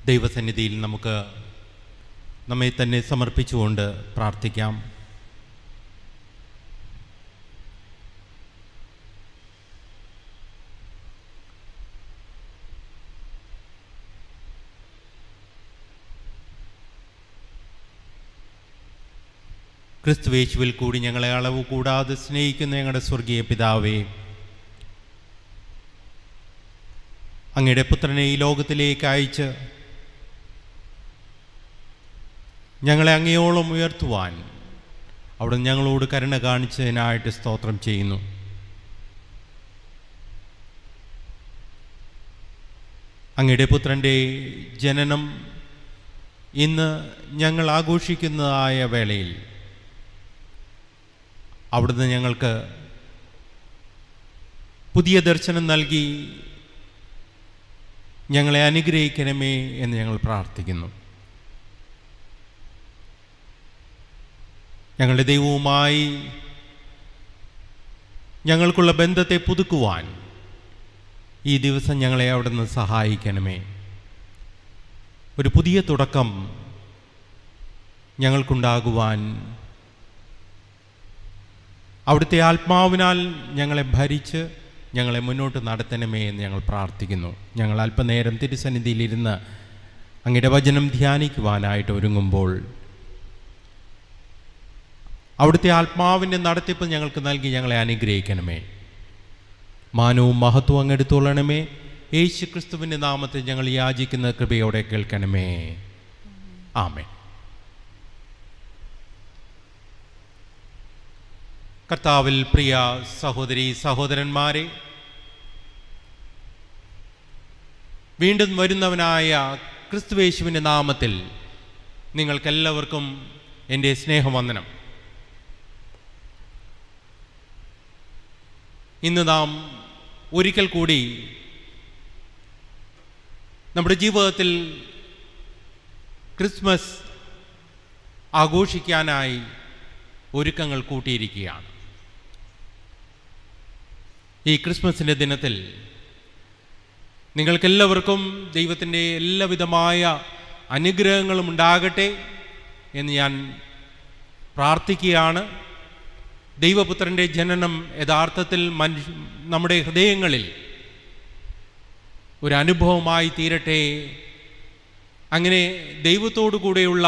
ദൈവസന്നിധിയിൽ നമുക്ക് നമ്മെ തന്നെ സമർപ്പിച്ചുകൊണ്ട് പ്രാർത്ഥിക്കാം ക്രിസ്തുവേശുവിൽ കൂടി ഞങ്ങളെ അളവ് കൂടാതെ സ്നേഹിക്കുന്ന ഞങ്ങളുടെ സ്വർഗീയ പിതാവേ അങ്ങയുടെ പുത്രനെ ഈ ലോകത്തിലേക്ക് അയച്ച് ഞങ്ങളെ അങ്ങയോളം ഉയർത്തുവാൻ അവിടെ ഞങ്ങളോട് കരുണ കാണിച്ചതിനായിട്ട് സ്തോത്രം ചെയ്യുന്നു അങ്ങയുടെ പുത്രൻ്റെ ജനനം ഇന്ന് ഞങ്ങൾ ആഘോഷിക്കുന്നതായ വേളയിൽ അവിടുന്ന് ഞങ്ങൾക്ക് പുതിയ ദർശനം നൽകി ഞങ്ങളെ അനുഗ്രഹിക്കണമേ എന്ന് ഞങ്ങൾ പ്രാർത്ഥിക്കുന്നു ഞങ്ങളുടെ ദൈവവുമായി ഞങ്ങൾക്കുള്ള ബന്ധത്തെ പുതുക്കുവാൻ ഈ ദിവസം ഞങ്ങളെ അവിടുന്ന് സഹായിക്കണമേ ഒരു പുതിയ തുടക്കം ഞങ്ങൾക്കുണ്ടാകുവാൻ അവിടുത്തെ ആത്മാവിനാൽ ഞങ്ങളെ ഭരിച്ച് ഞങ്ങളെ മുന്നോട്ട് നടത്തണമേ എന്ന് ഞങ്ങൾ പ്രാർത്ഥിക്കുന്നു ഞങ്ങൾ അല്പനേരം തിരുസന്നിധിയിലിരുന്ന് അങ്ങയുടെ വചനം ധ്യാനിക്കുവാനായിട്ട് ഒരുങ്ങുമ്പോൾ അവിടുത്തെ ആത്മാവിൻ്റെ നടത്തിപ്പ് ഞങ്ങൾക്ക് നൽകി ഞങ്ങളെ അനുഗ്രഹിക്കണമേ മാനവും മഹത്വവും അങ്ങെടുത്തോളണമേ യേശു ക്രിസ്തുവിൻ്റെ നാമത്തിൽ ഞങ്ങൾ യാചിക്കുന്ന കൃപയോടെ കേൾക്കണമേ ആമേ കർത്താവിൽ പ്രിയ സഹോദരി സഹോദരന്മാരെ വീണ്ടും വരുന്നവനായ ക്രിസ്തുവേശുവിൻ്റെ നാമത്തിൽ നിങ്ങൾക്കെല്ലാവർക്കും എൻ്റെ സ്നേഹവന്ദനം ഇന്ന് നാം ഒരിക്കൽ കൂടി നമ്മുടെ ജീവിതത്തിൽ ക്രിസ്മസ് ആഘോഷിക്കാനായി ഒരുക്കങ്ങൾ കൂട്ടിയിരിക്കുകയാണ് ഈ ക്രിസ്മസിൻ്റെ ദിനത്തിൽ നിങ്ങൾക്കെല്ലാവർക്കും ദൈവത്തിൻ്റെ എല്ലാവിധമായ അനുഗ്രഹങ്ങളും ഉണ്ടാകട്ടെ എന്ന് ഞാൻ പ്രാർത്ഥിക്കുകയാണ് ദൈവപുത്രൻ്റെ ജനനം യഥാർത്ഥത്തിൽ മനുഷ്യ നമ്മുടെ ഹൃദയങ്ങളിൽ ഒരു അനുഭവമായി തീരട്ടെ അങ്ങനെ ദൈവത്തോടു കൂടെയുള്ള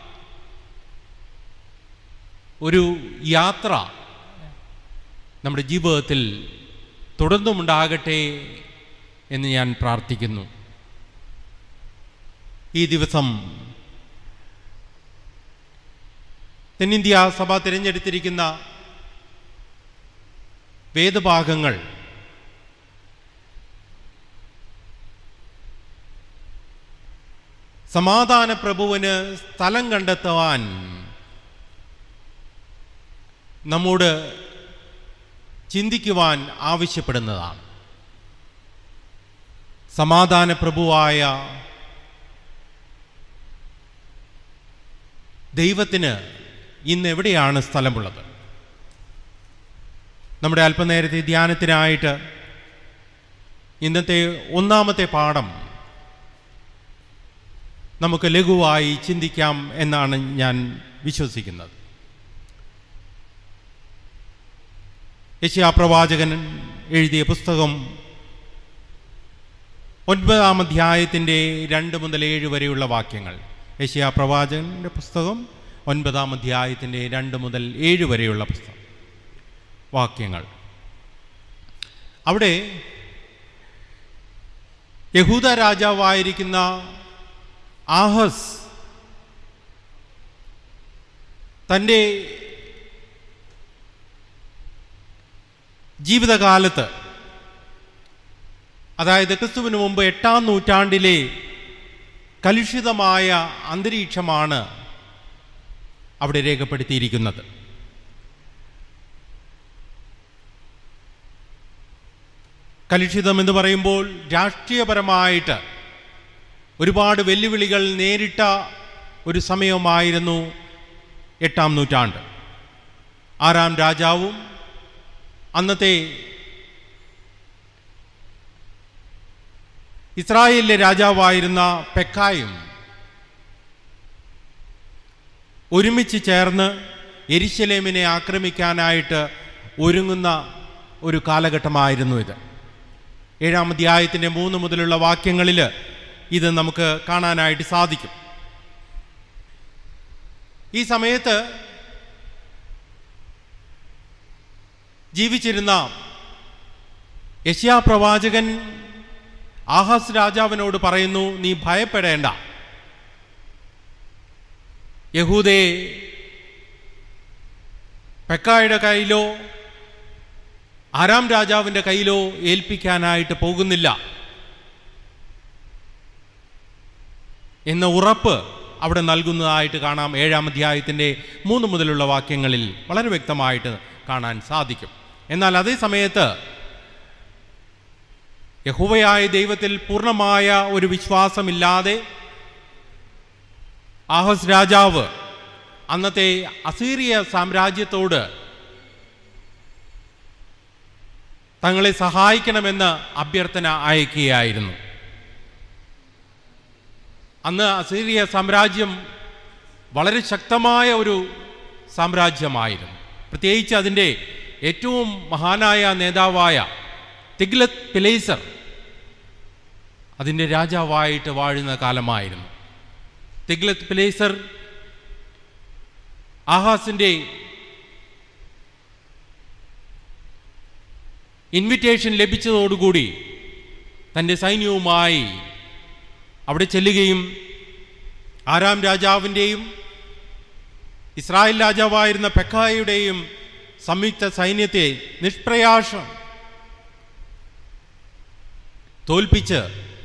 ഒരു യാത്ര നമ്മുടെ ജീവിതത്തിൽ തുടർന്നുമുണ്ടാകട്ടെ എന്ന് ഞാൻ പ്രാർത്ഥിക്കുന്നു ഈ ദിവസം തെന്നിന്ത്യ സഭ തിരഞ്ഞെടുത്തിരിക്കുന്ന വേദഭാഗങ്ങൾ സമാധാന പ്രഭുവിന് സ്ഥലം കണ്ടെത്തുവാൻ നമ്മോട് ചിന്തിക്കുവാൻ ആവശ്യപ്പെടുന്നതാണ് സമാധാന പ്രഭുവായ ദൈവത്തിന് ഇന്ന് എവിടെയാണ് സ്ഥലമുള്ളത് നമ്മുടെ അല്പനേരത്തെ ധ്യാനത്തിനായിട്ട് ഇന്നത്തെ ഒന്നാമത്തെ പാഠം നമുക്ക് ലഘുവായി ചിന്തിക്കാം എന്നാണ് ഞാൻ വിശ്വസിക്കുന്നത് യശയാപ്രവാചകൻ എഴുതിയ പുസ്തകം ഒൻപതാം അധ്യായത്തിൻ്റെ രണ്ട് മുതൽ ഏഴ് വരെയുള്ള വാക്യങ്ങൾ യശയാപ്രവാചകൻ്റെ പുസ്തകം ഒൻപതാം അധ്യായത്തിൻ്റെ രണ്ട് മുതൽ ഏഴ് വരെയുള്ള പുസ്തകം വാക്യങ്ങൾ അവിടെ യഹൂദ രാജാവായിരിക്കുന്ന ആഹസ് തൻ്റെ ജീവിതകാലത്ത് അതായത് ക്രിസ്തുവിന് മുമ്പ് എട്ടാം നൂറ്റാണ്ടിലെ കലുഷിതമായ അന്തരീക്ഷമാണ് അവിടെ രേഖപ്പെടുത്തിയിരിക്കുന്നത് കലുഷിതം എന്ന് പറയുമ്പോൾ രാഷ്ട്രീയപരമായിട്ട് ഒരുപാട് വെല്ലുവിളികൾ നേരിട്ട ഒരു സമയമായിരുന്നു എട്ടാം നൂറ്റാണ്ട് ആറാം രാജാവും അന്നത്തെ ഇസ്രായേലിലെ രാജാവായിരുന്ന പെക്കായും ഒരുമിച്ച് ചേർന്ന് എരിശലേമിനെ ആക്രമിക്കാനായിട്ട് ഒരുങ്ങുന്ന ഒരു കാലഘട്ടമായിരുന്നു ഇത് ഏഴാം അധ്യായത്തിൻ്റെ മൂന്ന് മുതലുള്ള വാക്യങ്ങളിൽ ഇത് നമുക്ക് കാണാനായിട്ട് സാധിക്കും ഈ സമയത്ത് ജീവിച്ചിരുന്ന യശ്യാ പ്രവാചകൻ ആഹാസ് രാജാവിനോട് പറയുന്നു നീ ഭയപ്പെടേണ്ട യഹൂദയെ പെക്കായുടെ കയ്യിലോ ആരാം രാജാവിൻ്റെ കയ്യിലോ ഏൽപ്പിക്കാനായിട്ട് പോകുന്നില്ല എന്ന ഉറപ്പ് അവിടെ നൽകുന്നതായിട്ട് കാണാം ഏഴാം അധ്യായത്തിൻ്റെ മൂന്ന് മുതലുള്ള വാക്യങ്ങളിൽ വളരെ വ്യക്തമായിട്ട് കാണാൻ സാധിക്കും എന്നാൽ അതേ സമയത്ത് യഹുവയായ ദൈവത്തിൽ പൂർണ്ണമായ ഒരു വിശ്വാസമില്ലാതെ ആഹസ് രാജാവ് അന്നത്തെ അസീറിയ സാമ്രാജ്യത്തോട് തങ്ങളെ സഹായിക്കണമെന്ന് അഭ്യർത്ഥന അയക്കുകയായിരുന്നു അന്ന് അസീറിയ സാമ്രാജ്യം വളരെ ശക്തമായ ഒരു സാമ്രാജ്യമായിരുന്നു പ്രത്യേകിച്ച് അതിൻ്റെ ഏറ്റവും മഹാനായ നേതാവായ തിഗ്ലത്ത് പിലേസർ അതിൻ്റെ രാജാവായിട്ട് വാഴുന്ന കാലമായിരുന്നു തിഗ്ലത്ത് പിലേസർ ആഹാസിൻ്റെ ഇൻവിറ്റേഷൻ ലഭിച്ചതോടുകൂടി തൻ്റെ സൈന്യവുമായി അവിടെ ചെല്ലുകയും ആരാം രാജാവിൻ്റെയും ഇസ്രായേൽ രാജാവായിരുന്ന പെക്കായുടെയും സംയുക്ത സൈന്യത്തെ നിഷ്പ്രയാസം തോൽപ്പിച്ച്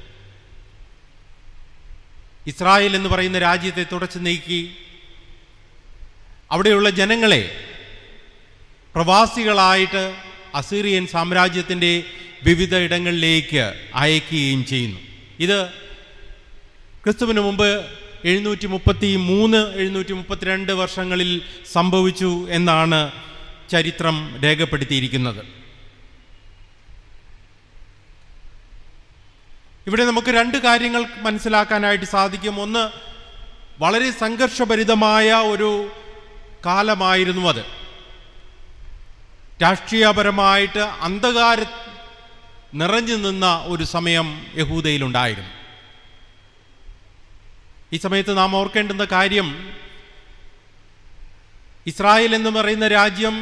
ഇസ്രായേൽ എന്ന് പറയുന്ന രാജ്യത്തെ തുടച്ചു നീക്കി അവിടെയുള്ള ജനങ്ങളെ പ്രവാസികളായിട്ട് അസീറിയൻ സാമ്രാജ്യത്തിൻ്റെ വിവിധ ഇടങ്ങളിലേക്ക് അയക്കുകയും ചെയ്യുന്നു ഇത് ക്രിസ്തുവിന് മുമ്പ് എഴുന്നൂറ്റി മുപ്പത്തി മൂന്ന് എഴുന്നൂറ്റി മുപ്പത്തിരണ്ട് വർഷങ്ങളിൽ സംഭവിച്ചു എന്നാണ് ചരിത്രം രേഖപ്പെടുത്തിയിരിക്കുന്നത് ഇവിടെ നമുക്ക് രണ്ട് കാര്യങ്ങൾ മനസ്സിലാക്കാനായിട്ട് സാധിക്കും ഒന്ന് വളരെ സംഘർഷഭരിതമായ ഒരു കാലമായിരുന്നു അത് രാഷ്ട്രീയപരമായിട്ട് അന്ധകാര നിറഞ്ഞു നിന്ന ഒരു സമയം യഹൂദയിലുണ്ടായിരുന്നു ഈ സമയത്ത് നാം ഓർക്കേണ്ടുന്ന കാര്യം ഇസ്രായേൽ എന്ന് പറയുന്ന രാജ്യം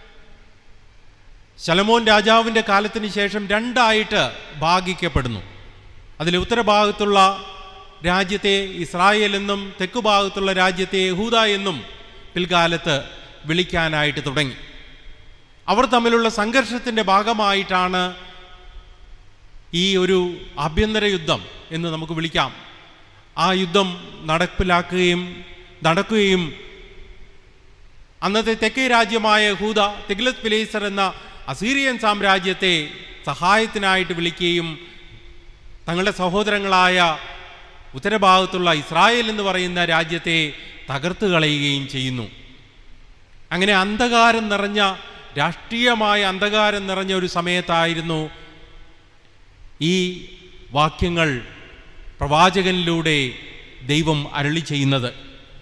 ശലമോൻ രാജാവിൻ്റെ കാലത്തിന് ശേഷം രണ്ടായിട്ട് ഭാഗിക്കപ്പെടുന്നു അതിൽ ഉത്തരഭാഗത്തുള്ള രാജ്യത്തെ ഇസ്രായേൽ എന്നും തെക്കു ഭാഗത്തുള്ള രാജ്യത്തെ യഹൂദ എന്നും പിൽക്കാലത്ത് വിളിക്കാനായിട്ട് തുടങ്ങി അവർ തമ്മിലുള്ള സംഘർഷത്തിൻ്റെ ഭാഗമായിട്ടാണ് ഈ ഒരു ആഭ്യന്തര യുദ്ധം എന്ന് നമുക്ക് വിളിക്കാം ആ യുദ്ധം നടപ്പിലാക്കുകയും നടക്കുകയും അന്നത്തെ തെക്കേ രാജ്യമായ ഹൂദ തിഗ്ലത് പിലേസർ എന്ന അസീറിയൻ സാമ്രാജ്യത്തെ സഹായത്തിനായിട്ട് വിളിക്കുകയും തങ്ങളുടെ സഹോദരങ്ങളായ ഉത്തരഭാഗത്തുള്ള ഇസ്രായേൽ എന്ന് പറയുന്ന രാജ്യത്തെ തകർത്ത് കളയുകയും ചെയ്യുന്നു അങ്ങനെ അന്ധകാരം നിറഞ്ഞ രാഷ്ട്രീയമായ അന്ധകാരം നിറഞ്ഞ ഒരു സമയത്തായിരുന്നു ഈ വാക്യങ്ങൾ പ്രവാചകനിലൂടെ ദൈവം അരളി ചെയ്യുന്നത്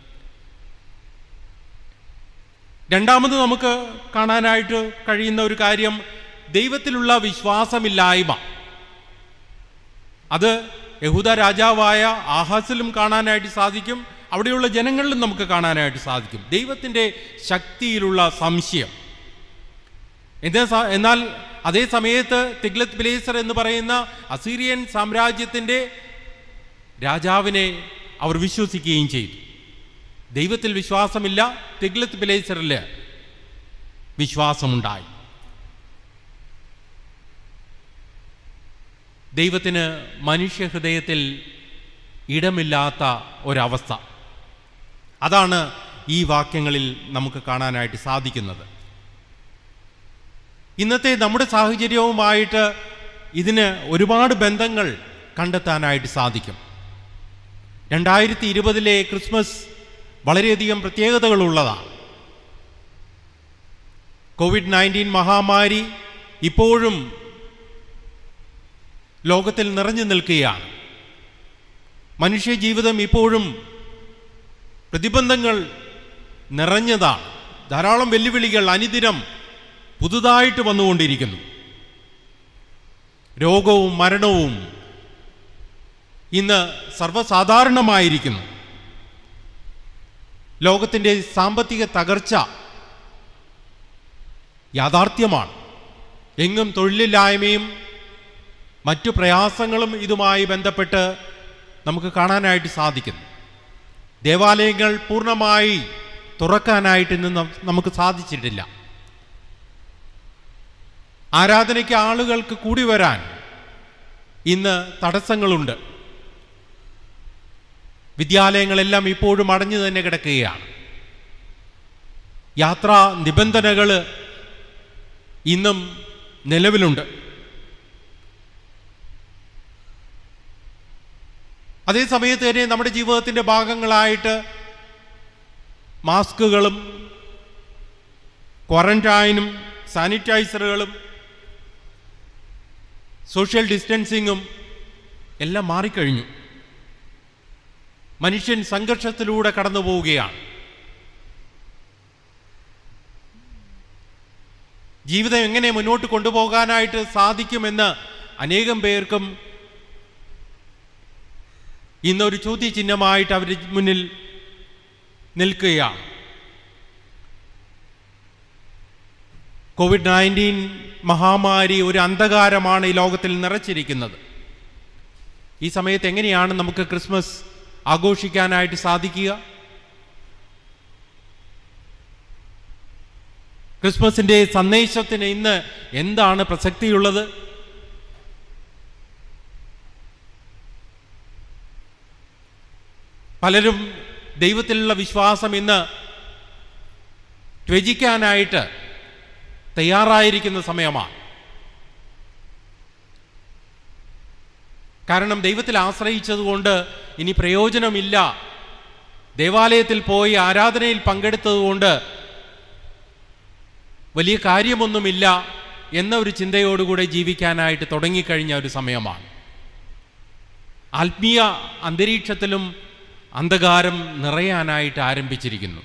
രണ്ടാമത് നമുക്ക് കാണാനായിട്ട് കഴിയുന്ന ഒരു കാര്യം ദൈവത്തിലുള്ള വിശ്വാസമില്ലായ്മ അത് യഹൂദ രാജാവായ ആഹാസിലും കാണാനായിട്ട് സാധിക്കും അവിടെയുള്ള ജനങ്ങളിലും നമുക്ക് കാണാനായിട്ട് സാധിക്കും ദൈവത്തിൻ്റെ ശക്തിയിലുള്ള സംശയം എന്താ സ- എന്നാൽ അതേ സമയത്ത് തിഗ്ലത്ത് പിലേസർ എന്ന് പറയുന്ന അസീറിയൻ സാമ്രാജ്യത്തിൻ്റെ രാജാവിനെ അവർ വിശ്വസിക്കുകയും ചെയ്തു ദൈവത്തിൽ വിശ്വാസമില്ല തിഗ്ലത്ത് പിലേസറിൽ വിശ്വാസമുണ്ടായി ദൈവത്തിന് മനുഷ്യഹൃദയത്തിൽ ഇടമില്ലാത്ത ഒരവസ്ഥ അതാണ് ഈ വാക്യങ്ങളിൽ നമുക്ക് കാണാനായിട്ട് സാധിക്കുന്നത് ഇന്നത്തെ നമ്മുടെ സാഹചര്യവുമായിട്ട് ഇതിന് ഒരുപാട് ബന്ധങ്ങൾ കണ്ടെത്താനായിട്ട് സാധിക്കും രണ്ടായിരത്തി ഇരുപതിലെ ക്രിസ്മസ് വളരെയധികം പ്രത്യേകതകളുള്ളതാണ് കോവിഡ് നയൻറ്റീൻ മഹാമാരി ഇപ്പോഴും ലോകത്തിൽ നിറഞ്ഞു നിൽക്കുകയാണ് മനുഷ്യ ജീവിതം ഇപ്പോഴും പ്രതിബന്ധങ്ങൾ നിറഞ്ഞതാണ് ധാരാളം വെല്ലുവിളികൾ അനുദിനം പുതുതായിട്ട് വന്നുകൊണ്ടിരിക്കുന്നു രോഗവും മരണവും ഇന്ന് സർവ്വസാധാരണമായിരിക്കുന്നു ലോകത്തിൻ്റെ സാമ്പത്തിക തകർച്ച യാഥാർത്ഥ്യമാണ് എങ്ങും തൊഴിലില്ലായ്മയും മറ്റു പ്രയാസങ്ങളും ഇതുമായി ബന്ധപ്പെട്ട് നമുക്ക് കാണാനായിട്ട് സാധിക്കുന്നു ദേവാലയങ്ങൾ പൂർണ്ണമായി തുറക്കാനായിട്ട് ഇന്ന് നം- നമുക്ക് സാധിച്ചിട്ടില്ല ആരാധനയ്ക്ക് ആളുകൾക്ക് കൂടി വരാൻ ഇന്ന് തടസ്സങ്ങളുണ്ട് വിദ്യാലയങ്ങളെല്ലാം ഇപ്പോഴും അടഞ്ഞു തന്നെ കിടക്കുകയാണ് യാത്രാ നിബന്ധനകൾ ഇന്നും നിലവിലുണ്ട് അതേ സമയത്ത് തന്നെ നമ്മുടെ ജീവിതത്തിൻ്റെ ഭാഗങ്ങളായിട്ട് മാസ്കുകളും ക്വാറന്റൈനും സാനിറ്റൈസറുകളും സോഷ്യൽ ഡിസ്റ്റൻസിങ്ങും എല്ലാം മാറിക്കഴിഞ്ഞു മനുഷ്യൻ സംഘർഷത്തിലൂടെ കടന്നു പോവുകയാണ് ജീവിതം എങ്ങനെ മുന്നോട്ട് കൊണ്ടുപോകാനായിട്ട് സാധിക്കുമെന്ന് അനേകം പേർക്കും ഇന്നൊരു ചോദ്യചിഹ്നമായിട്ട് അവർ മുന്നിൽ നിൽക്കുകയാണ് കോവിഡ് നയൻറ്റീൻ മഹാമാരി ഒരു അന്ധകാരമാണ് ഈ ലോകത്തിൽ നിറച്ചിരിക്കുന്നത് ഈ സമയത്ത് എങ്ങനെയാണ് നമുക്ക് ക്രിസ്മസ് ആഘോഷിക്കാനായിട്ട് സാധിക്കുക ക്രിസ്മസിൻ്റെ സന്ദേശത്തിന് ഇന്ന് എന്താണ് പ്രസക്തിയുള്ളത് പലരും ദൈവത്തിലുള്ള വിശ്വാസം ഇന്ന് ത്യജിക്കാനായിട്ട് തയ്യാറായിരിക്കുന്ന സമയമാണ് കാരണം ദൈവത്തിൽ ആശ്രയിച്ചതുകൊണ്ട് ഇനി പ്രയോജനമില്ല ദേവാലയത്തിൽ പോയി ആരാധനയിൽ പങ്കെടുത്തതുകൊണ്ട് വലിയ കാര്യമൊന്നുമില്ല എന്ന ഒരു ചിന്തയോടുകൂടെ ജീവിക്കാനായിട്ട് തുടങ്ങിക്കഴിഞ്ഞ ഒരു സമയമാണ് ആത്മീയ അന്തരീക്ഷത്തിലും അന്ധകാരം നിറയാനായിട്ട് ആരംഭിച്ചിരിക്കുന്നു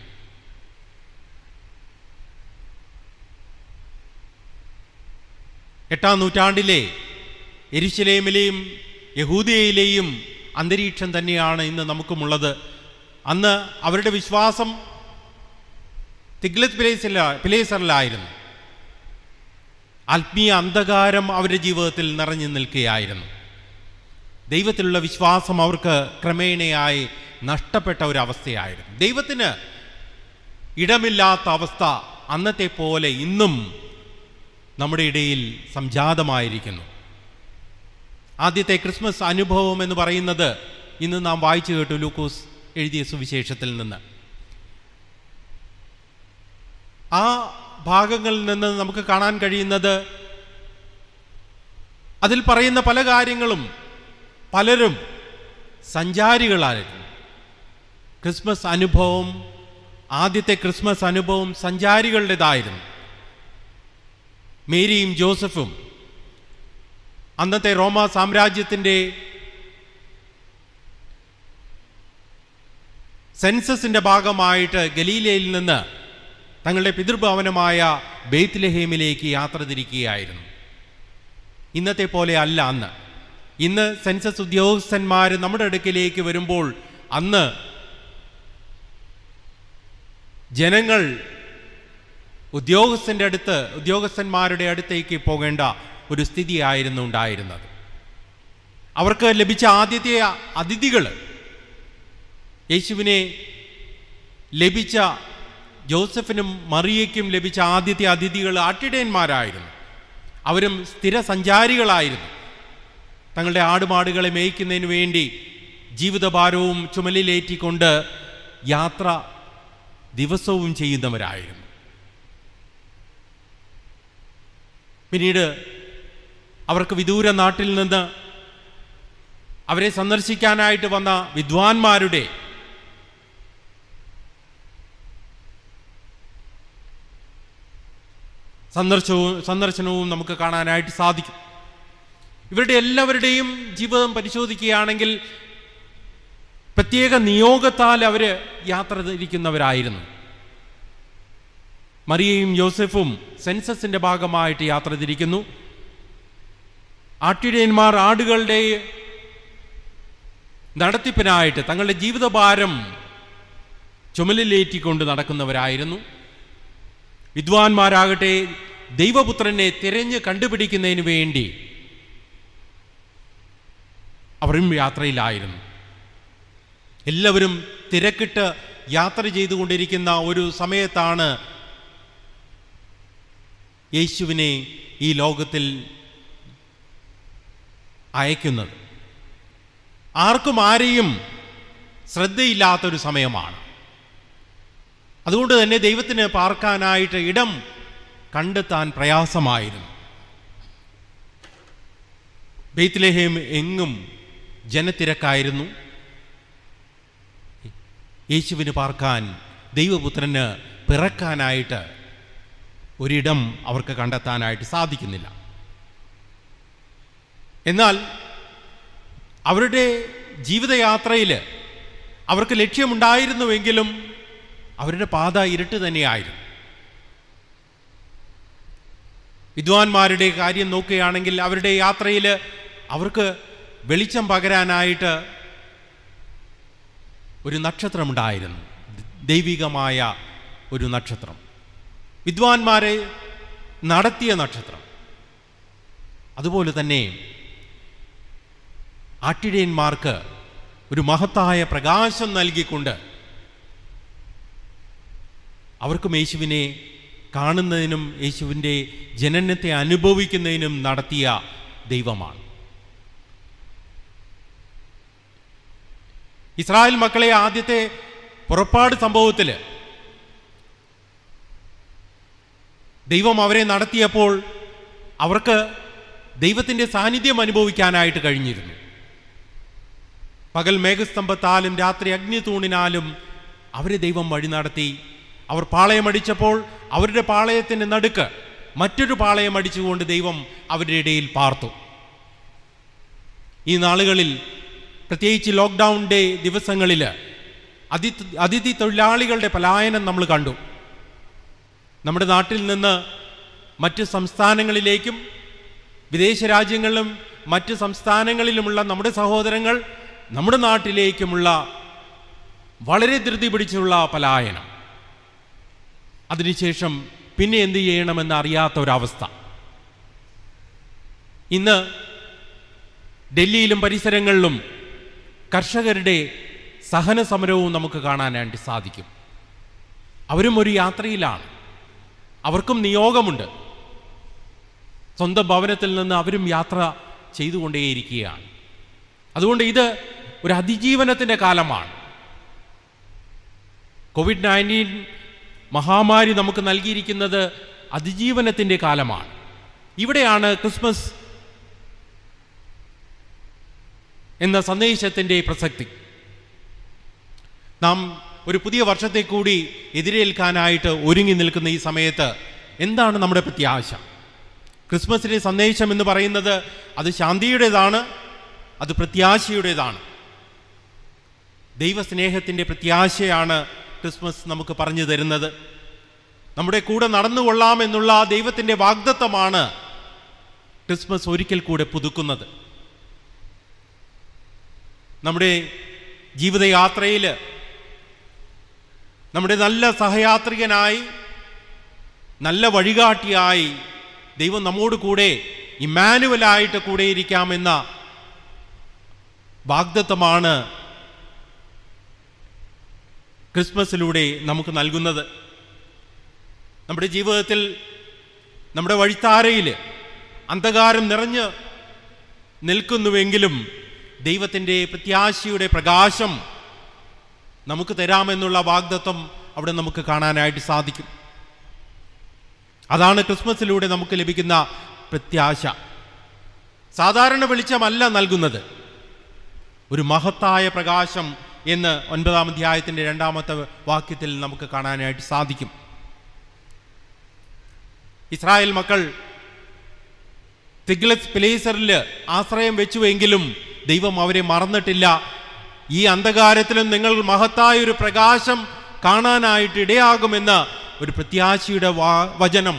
എട്ടാം നൂറ്റാണ്ടിലെ എരിശിലേമിലെയും യഹൂദിയയിലെയും അന്തരീക്ഷം തന്നെയാണ് ഇന്ന് നമുക്കുമുള്ളത് അന്ന് അവരുടെ വിശ്വാസം തിഗ്ലത്ത് പിലേസില പിലേസറിലായിരുന്നു ആത്മീയ അന്ധകാരം അവരുടെ ജീവിതത്തിൽ നിറഞ്ഞു നിൽക്കുകയായിരുന്നു ദൈവത്തിലുള്ള വിശ്വാസം അവർക്ക് ക്രമേണയായി നഷ്ടപ്പെട്ട ഒരു അവസ്ഥയായിരുന്നു ദൈവത്തിന് ഇടമില്ലാത്ത അവസ്ഥ അന്നത്തെ പോലെ ഇന്നും നമ്മുടെ ഇടയിൽ സംജാതമായിരിക്കുന്നു ആദ്യത്തെ ക്രിസ്മസ് അനുഭവം എന്ന് പറയുന്നത് ഇന്ന് നാം വായിച്ചു കേട്ടു ലൂക്കോസ് എഴുതിയ സുവിശേഷത്തിൽ നിന്ന് ആ ഭാഗങ്ങളിൽ നിന്ന് നമുക്ക് കാണാൻ കഴിയുന്നത് അതിൽ പറയുന്ന പല കാര്യങ്ങളും പലരും സഞ്ചാരികളായിരുന്നു ക്രിസ്മസ് അനുഭവം ആദ്യത്തെ ക്രിസ്മസ് അനുഭവം സഞ്ചാരികളുടേതായിരുന്നു മേരിയും ജോസഫും അന്നത്തെ റോമ സാമ്രാജ്യത്തിൻ്റെ സെൻസസിൻ്റെ ഭാഗമായിട്ട് ഗലീലയിൽ നിന്ന് തങ്ങളുടെ പിതൃഭവനമായ ബെയ്ത്ലഹേമിലേക്ക് യാത്ര തിരിക്കുകയായിരുന്നു ഇന്നത്തെ പോലെ അല്ല അന്ന് ഇന്ന് സെൻസസ് ഉദ്യോഗസ്ഥന്മാർ നമ്മുടെ അടുക്കിലേക്ക് വരുമ്പോൾ അന്ന് ജനങ്ങൾ ഉദ്യോഗസ്ഥൻ്റെ അടുത്ത് ഉദ്യോഗസ്ഥന്മാരുടെ അടുത്തേക്ക് പോകേണ്ട ഒരു സ്ഥിതിയായിരുന്നു ഉണ്ടായിരുന്നത് അവർക്ക് ലഭിച്ച ആദ്യത്തെ അതിഥികൾ യേശുവിനെ ലഭിച്ച ജോസഫിനും മറിയയ്ക്കും ലഭിച്ച ആദ്യത്തെ അതിഥികൾ ആട്ടിടയന്മാരായിരുന്നു അവരും സ്ഥിര സഞ്ചാരികളായിരുന്നു തങ്ങളുടെ ആടുമാടുകളെ മേയ്ക്കുന്നതിന് വേണ്ടി ജീവിതഭാരവും ചുമലിലേറ്റിക്കൊണ്ട് യാത്ര ദിവസവും ചെയ്യുന്നവരായിരുന്നു പിന്നീട് അവർക്ക് വിദൂര നാട്ടിൽ നിന്ന് അവരെ സന്ദർശിക്കാനായിട്ട് വന്ന വിദ്വാൻമാരുടെ സന്ദർശവും സന്ദർശനവും നമുക്ക് കാണാനായിട്ട് സാധിക്കും ഇവരുടെ എല്ലാവരുടെയും ജീവിതം പരിശോധിക്കുകയാണെങ്കിൽ പ്രത്യേക നിയോഗത്താൽ അവർ യാത്ര തിരിക്കുന്നവരായിരുന്നു മറിയയും യോസഫും സെൻസസിന്റെ ഭാഗമായിട്ട് യാത്ര തിരിക്കുന്നു ആട്ടിടയന്മാർ ആടുകളുടെ നടത്തിപ്പിനായിട്ട് തങ്ങളുടെ ജീവിതഭാരം ചുമലിലേറ്റിക്കൊണ്ട് നടക്കുന്നവരായിരുന്നു വിദ്വാൻമാരാകട്ടെ ദൈവപുത്രനെ തിരഞ്ഞ് കണ്ടുപിടിക്കുന്നതിന് വേണ്ടി അവരും യാത്രയിലായിരുന്നു എല്ലാവരും തിരക്കിട്ട് യാത്ര ചെയ്തുകൊണ്ടിരിക്കുന്ന ഒരു സമയത്താണ് യേശുവിനെ ഈ ലോകത്തിൽ അയക്കുന്നത് ആർക്കും ആരെയും ശ്രദ്ധയില്ലാത്തൊരു സമയമാണ് അതുകൊണ്ട് തന്നെ ദൈവത്തിന് പാർക്കാനായിട്ട് ഇടം കണ്ടെത്താൻ പ്രയാസമായിരുന്നു ബെയ്ത്ലഹേം എങ്ങും ജനത്തിരക്കായിരുന്നു യേശുവിന് പാർക്കാൻ ദൈവപുത്രന് പിറക്കാനായിട്ട് ഒരിടം അവർക്ക് കണ്ടെത്താനായിട്ട് സാധിക്കുന്നില്ല എന്നാൽ അവരുടെ ജീവിതയാത്രയിൽ അവർക്ക് ലക്ഷ്യമുണ്ടായിരുന്നുവെങ്കിലും അവരുടെ പാത ഇരുട്ട് തന്നെയായിരുന്നു വിദ്വാൻമാരുടെ കാര്യം നോക്കുകയാണെങ്കിൽ അവരുടെ യാത്രയിൽ അവർക്ക് വെളിച്ചം പകരാനായിട്ട് ഒരു നക്ഷത്രമുണ്ടായിരുന്നു ദൈവികമായ ഒരു നക്ഷത്രം വിദ്വാൻമാരെ നടത്തിയ നക്ഷത്രം അതുപോലെ തന്നെ ആട്ടിടയന്മാർക്ക് ഒരു മഹത്തായ പ്രകാശം നൽകിക്കൊണ്ട് അവർക്കും യേശുവിനെ കാണുന്നതിനും യേശുവിൻ്റെ ജനനത്തെ അനുഭവിക്കുന്നതിനും നടത്തിയ ദൈവമാണ് ഇസ്രായേൽ മക്കളെ ആദ്യത്തെ പുറപ്പാട് സംഭവത്തിൽ ദൈവം അവരെ നടത്തിയപ്പോൾ അവർക്ക് ദൈവത്തിൻ്റെ സാന്നിധ്യം അനുഭവിക്കാനായിട്ട് കഴിഞ്ഞിരുന്നു പകൽ മേഘസ്തംഭത്താലും രാത്രി അഗ്നിതൂണിനാലും അവരെ ദൈവം വഴി നടത്തി അവർ പാളയമടിച്ചപ്പോൾ അവരുടെ പാളയത്തിൻ്റെ നടുക്ക് മറ്റൊരു പാളയം അടിച്ചുകൊണ്ട് ദൈവം അവരുടെ ഇടയിൽ പാർത്തു ഈ നാളുകളിൽ പ്രത്യേകിച്ച് ലോക്ക്ഡൗണിൻ്റെ ദിവസങ്ങളിൽ അതി അതിഥി തൊഴിലാളികളുടെ പലായനം നമ്മൾ കണ്ടു നമ്മുടെ നാട്ടിൽ നിന്ന് മറ്റ് സംസ്ഥാനങ്ങളിലേക്കും വിദേശ രാജ്യങ്ങളിലും മറ്റ് സംസ്ഥാനങ്ങളിലുമുള്ള നമ്മുടെ സഹോദരങ്ങൾ നമ്മുടെ നാട്ടിലേക്കുമുള്ള വളരെ ധൃതി പിടിച്ചുള്ള പലായനം അതിനുശേഷം പിന്നെ എന്ത് ചെയ്യണമെന്ന് അറിയാത്ത ഒരവസ്ഥ ഇന്ന് ഡൽഹിയിലും പരിസരങ്ങളിലും കർഷകരുടെ സഹന സമരവും നമുക്ക് കാണാനായിട്ട് സാധിക്കും അവരും ഒരു യാത്രയിലാണ് അവർക്കും നിയോഗമുണ്ട് സ്വന്തം ഭവനത്തിൽ നിന്ന് അവരും യാത്ര ചെയ്തുകൊണ്ടേയിരിക്കുകയാണ് അതുകൊണ്ട് ഇത് ഒരു അതിജീവനത്തിൻ്റെ കാലമാണ് കോവിഡ് നയൻറ്റീൻ മഹാമാരി നമുക്ക് നൽകിയിരിക്കുന്നത് അതിജീവനത്തിൻ്റെ കാലമാണ് ഇവിടെയാണ് ക്രിസ്മസ് എന്ന സന്ദേശത്തിൻ്റെ പ്രസക്തി നാം ഒരു പുതിയ വർഷത്തെ കൂടി എതിരേൽക്കാനായിട്ട് ഒരുങ്ങി നിൽക്കുന്ന ഈ സമയത്ത് എന്താണ് നമ്മുടെ പ്രത്യാശ ക്രിസ്മസിൻ്റെ സന്ദേശം എന്ന് പറയുന്നത് അത് ശാന്തിയുടേതാണ് അത് പ്രത്യാശയുടേതാണ് ദൈവസ്നേഹത്തിൻ്റെ പ്രത്യാശയാണ് ക്രിസ്മസ് നമുക്ക് പറഞ്ഞു തരുന്നത് നമ്മുടെ കൂടെ നടന്നുകൊള്ളാം എന്നുള്ള ആ ദൈവത്തിൻ്റെ വാഗ്ദത്തമാണ് ക്രിസ്മസ് ഒരിക്കൽ കൂടെ പുതുക്കുന്നത് നമ്മുടെ ജീവിതയാത്രയിൽ നമ്മുടെ നല്ല സഹയാത്രികനായി നല്ല വഴികാട്ടിയായി ദൈവം നമ്മോട് കൂടെ ഇമ്മാനുവലായിട്ട് കൂടെ ഇരിക്കാമെന്ന വാഗ്ദത്തമാണ് ക്രിസ്മസിലൂടെ നമുക്ക് നൽകുന്നത് നമ്മുടെ ജീവിതത്തിൽ നമ്മുടെ വഴിത്താരയിൽ അന്ധകാരം നിറഞ്ഞ് നിൽക്കുന്നുവെങ്കിലും ദൈവത്തിൻ്റെ പ്രത്യാശയുടെ പ്രകാശം നമുക്ക് തരാമെന്നുള്ള വാഗ്ദത്വം അവിടെ നമുക്ക് കാണാനായിട്ട് സാധിക്കും അതാണ് ക്രിസ്മസിലൂടെ നമുക്ക് ലഭിക്കുന്ന പ്രത്യാശ സാധാരണ വെളിച്ചമല്ല നൽകുന്നത് ഒരു മഹത്തായ പ്രകാശം എന്ന് ഒൻപതാം അധ്യായത്തിൻ്റെ രണ്ടാമത്തെ വാക്യത്തിൽ നമുക്ക് കാണാനായിട്ട് സാധിക്കും ഇസ്രായേൽ മക്കൾ തിഗ്ലസ് പ്ലേസറിൽ ആശ്രയം വെച്ചുവെങ്കിലും ദൈവം അവരെ മറന്നിട്ടില്ല ഈ അന്ധകാരത്തിലും നിങ്ങൾ മഹത്തായ ഒരു പ്രകാശം കാണാനായിട്ട് ഇടയാകുമെന്ന ഒരു പ്രത്യാശയുടെ വാ- വചനം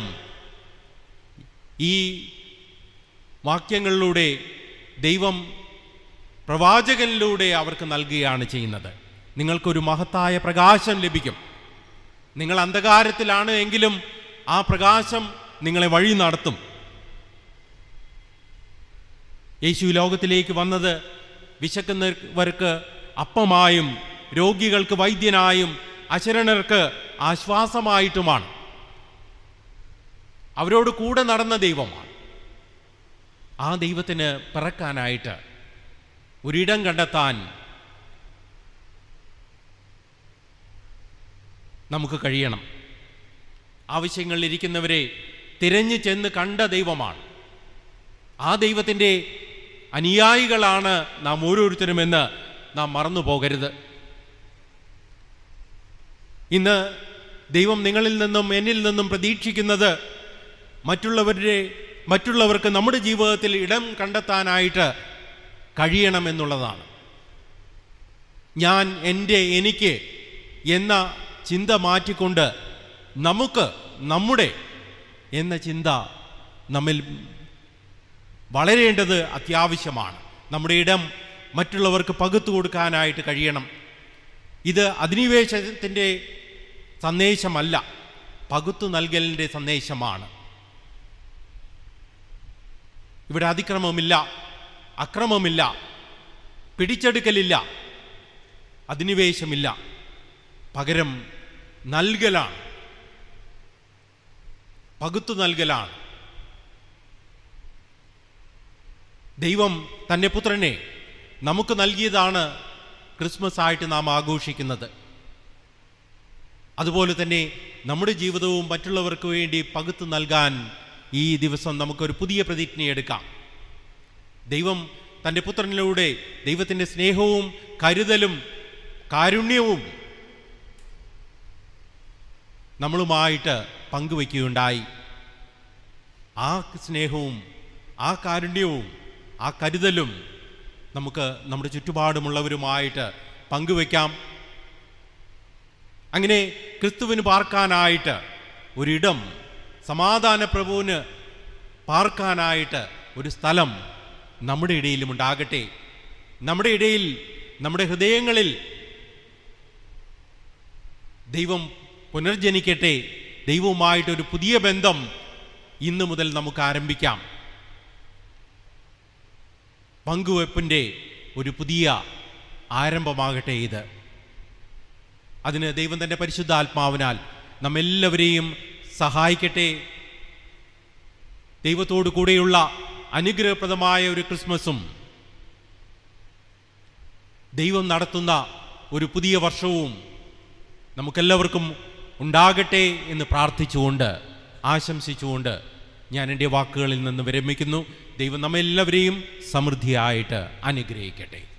ഈ വാക്യങ്ങളിലൂടെ ദൈവം പ്രവാചകനിലൂടെ അവർക്ക് നൽകുകയാണ് ചെയ്യുന്നത് നിങ്ങൾക്കൊരു മഹത്തായ പ്രകാശം ലഭിക്കും നിങ്ങൾ അന്ധകാരത്തിലാണ് എങ്കിലും ആ പ്രകാശം നിങ്ങളെ വഴി നടത്തും യേശു ലോകത്തിലേക്ക് വന്നത് വിശക്കുന്നവർക്ക് അപ്പമായും രോഗികൾക്ക് വൈദ്യനായും അശരണർക്ക് ആശ്വാസമായിട്ടുമാണ് അവരോട് കൂടെ നടന്ന ദൈവമാണ് ആ ദൈവത്തിന് പിറക്കാനായിട്ട് ഒരിടം കണ്ടെത്താൻ നമുക്ക് കഴിയണം ആവശ്യങ്ങളിലിരിക്കുന്നവരെ തിരഞ്ഞു ചെന്ന് കണ്ട ദൈവമാണ് ആ ദൈവത്തിൻ്റെ അനുയായികളാണ് നാം ഓരോരുത്തരുമെന്ന് നാം മറന്നു പോകരുത് ഇന്ന് ദൈവം നിങ്ങളിൽ നിന്നും എന്നിൽ നിന്നും പ്രതീക്ഷിക്കുന്നത് മറ്റുള്ളവരുടെ മറ്റുള്ളവർക്ക് നമ്മുടെ ജീവിതത്തിൽ ഇടം കണ്ടെത്താനായിട്ട് കഴിയണമെന്നുള്ളതാണ് ഞാൻ എൻ്റെ എനിക്ക് എന്ന ചിന്ത മാറ്റിക്കൊണ്ട് നമുക്ക് നമ്മുടെ എന്ന ചിന്ത നമ്മിൽ വളരേണ്ടത് അത്യാവശ്യമാണ് നമ്മുടെ ഇടം മറ്റുള്ളവർക്ക് പകുത്തു കൊടുക്കാനായിട്ട് കഴിയണം ഇത് അധിനിവേശത്തിൻ്റെ സന്ദേശമല്ല പകുത്തു നൽകലിൻ്റെ സന്ദേശമാണ് ഇവിടെ അതിക്രമമില്ല അക്രമമില്ല പിടിച്ചെടുക്കലില്ല അധിനിവേശമില്ല പകരം നൽകലാണ് പകുത്തു നൽകലാണ് ദൈവം തൻ്റെ പുത്രനെ നമുക്ക് നൽകിയതാണ് ക്രിസ്മസ് ആയിട്ട് നാം ആഘോഷിക്കുന്നത് അതുപോലെ തന്നെ നമ്മുടെ ജീവിതവും മറ്റുള്ളവർക്ക് വേണ്ടി പകുത്തു നൽകാൻ ഈ ദിവസം നമുക്കൊരു പുതിയ പ്രതിജ്ഞയെടുക്കാം ദൈവം തൻ്റെ പുത്രനിലൂടെ ദൈവത്തിൻ്റെ സ്നേഹവും കരുതലും കാരുണ്യവും നമ്മളുമായിട്ട് പങ്കുവയ്ക്കുകയുണ്ടായി ആ സ്നേഹവും ആ കാരുണ്യവും ആ കരുതലും നമുക്ക് നമ്മുടെ ചുറ്റുപാടുമുള്ളവരുമായിട്ട് പങ്കുവയ്ക്കാം അങ്ങനെ ക്രിസ്തുവിന് പാർക്കാനായിട്ട് ഒരിടം സമാധാന പ്രഭുവിന് പാർക്കാനായിട്ട് ഒരു സ്ഥലം നമ്മുടെ ഇടയിലും ഉണ്ടാകട്ടെ നമ്മുടെ ഇടയിൽ നമ്മുടെ ഹൃദയങ്ങളിൽ ദൈവം പുനർജനിക്കട്ടെ ദൈവവുമായിട്ടൊരു പുതിയ ബന്ധം ഇന്ന് മുതൽ നമുക്ക് ആരംഭിക്കാം പങ്കുവെപ്പിൻ്റെ ഒരു പുതിയ ആരംഭമാകട്ടെ ഇത് അതിന് ദൈവം തൻ്റെ പരിശുദ്ധാത്മാവിനാൽ നമ്മെല്ലാവരെയും സഹായിക്കട്ടെ ദൈവത്തോടു കൂടെയുള്ള അനുഗ്രഹപ്രദമായ ഒരു ക്രിസ്മസും ദൈവം നടത്തുന്ന ഒരു പുതിയ വർഷവും നമുക്കെല്ലാവർക്കും ഉണ്ടാകട്ടെ എന്ന് പ്രാർത്ഥിച്ചുകൊണ്ട് ആശംസിച്ചുകൊണ്ട് ഞാൻ എൻ്റെ വാക്കുകളിൽ നിന്ന് വിരമിക്കുന്നു ദൈവം നമ്മെല്ലാവരെയും സമൃദ്ധിയായിട്ട് അനുഗ്രഹിക്കട്ടെ